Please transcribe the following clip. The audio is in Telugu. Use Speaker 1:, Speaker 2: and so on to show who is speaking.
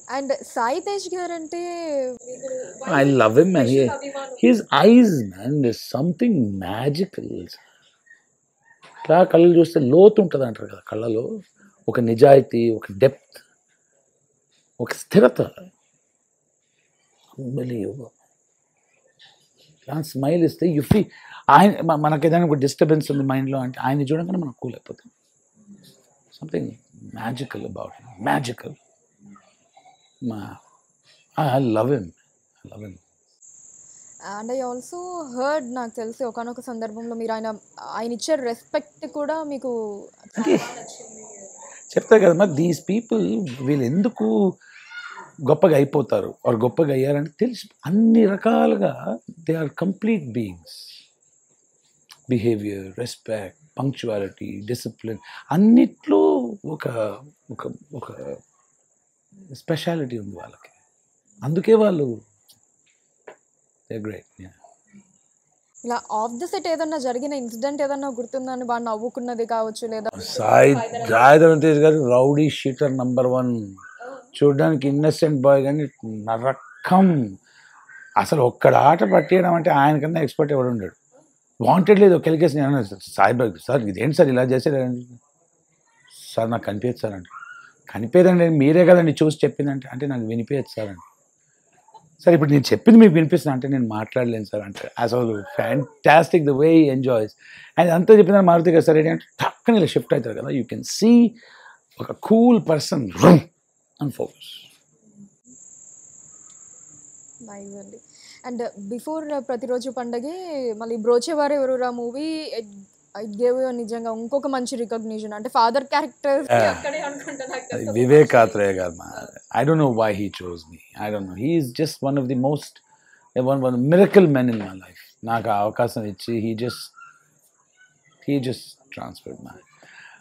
Speaker 1: అండ్ సాయి తేజ్ గారు అంటే
Speaker 2: I love him and he, his eyes, man, there's something magical. ఇట్లా కళ్ళు చూస్తే లోతు ఉంటుంది అంటారు కదా కళ్ళలో ఒక నిజాయితీ ఒక డెప్త్ ఒక స్థిరత Unbelievable. ఇట్లా స్మైల్ ఇస్తే యు ఫీ ఆయన మ- మనకి ఏదైనా ఒక డిస్టర్బెన్స్ ఉంది మైండ్లో అంటే ఆయన చూడగానే మనం కూల్ అయిపోతాం సంథింగ్ మ్యాజికల్ అబౌట్ మ్యాజికల్ మా I love him I love him
Speaker 1: and I also heard నాకు తెలిసి ఒకనొక సందర్భంలో మీరు ఆయన ఆయన ఇచ్చే రెస్పెక్ట్ కూడా మీకు
Speaker 2: చెప్తా కదా మరి దీస్ పీపుల్ వీళ్ళు ఎందుకు గొప్పగా అయిపోతారు వారు గొప్పగా అయ్యారని తెలిసి అన్ని రకాలుగా they are complete beings behaviour respect punctuality discipline అన్నిట్లో ఒక ఒక ఒక స్పెషాలిటీ ఉంది వాళ్ళకి అందుకే వాళ్ళు దే గ్రేట్
Speaker 1: ఇలా ఆఫ్ ద సెట్ ఏదన్నా జరిగిన ఇన్సిడెంట్ ఏదన్నా గుర్తుందని బాగా నవ్వుకున్నది కావచ్చు లేదా
Speaker 2: సాయి సాయిధరం తేజ్ గారు రౌడీ షీటర్ నంబర్ వన్ చూడడానికి ఇన్నసెంట్ బాయ్ కానీ నరకం అసలు ఒక్కడ ఆట పట్టేయడం అంటే ఆయనకన్నా ఎక్స్పర్ట్ ఎవడు ఉండడు వాంటెడ్ లేదు ఒక ఎలికేషన్ నేను అన్నాను, సాయిబాబు సార్ ఇదేంటి సార్ ఇలా చేసాడు సార్ నాకు కనిపించదు సార్ అంటే కనిపించదండి మీరే కదండి చూసి చెప్పిందంటే అంటే నాకు వినిపించదు సార్ అంటే సార్ ఇప్పుడు నేను చెప్పింది మీకు వినిపిస్తుంది అంటే నేను మాట్లాడలేను సార్ అంటే అసలు fantastic the way enjoys and అంతా చెప్పిన మారుతి కదా సార్ ఏంటంటే టక్కన ఇలా షిఫ్ట్ అవుతారు కదా యూ కెన్ సీ ఒక cool person and focus
Speaker 1: nice అండి అండ్ బిఫోర్ ప్రతిరోజు పండగే మళ్ళీ బ్రోచేవారు ఎవరురా మూవీ ఐ గేవ్ నిజంగా ఇంకొక మంచి రికగ్నిషన్ అంటే ఫాదర్ క్యారెక్టర్ అక్కడే అనుకుంటా నాకు తెలిసి.
Speaker 2: వివేక్ ఆత్రేయ గారు I don't know why he chose me I don't know he's just one of the most one one miracle men in my life నాకు ఆ అవకాశం ఇచ్చి he just he just transferred my